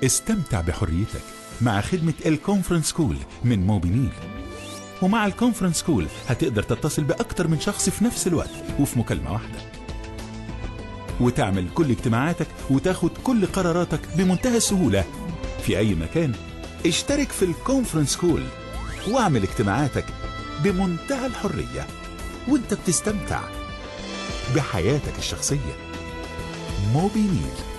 استمتع بحريتك مع خدمة الكونفرنس كول من موبينيل ومع الكونفرنس كول هتقدر تتصل بأكتر من شخص في نفس الوقت وفي مكالمة واحدة وتعمل كل اجتماعاتك وتاخد كل قراراتك بمنتهى السهولة في أي مكان اشترك في الكونفرنس كول واعمل اجتماعاتك بمنتهى الحرية وانت بتستمتع بحياتك الشخصية موبينيل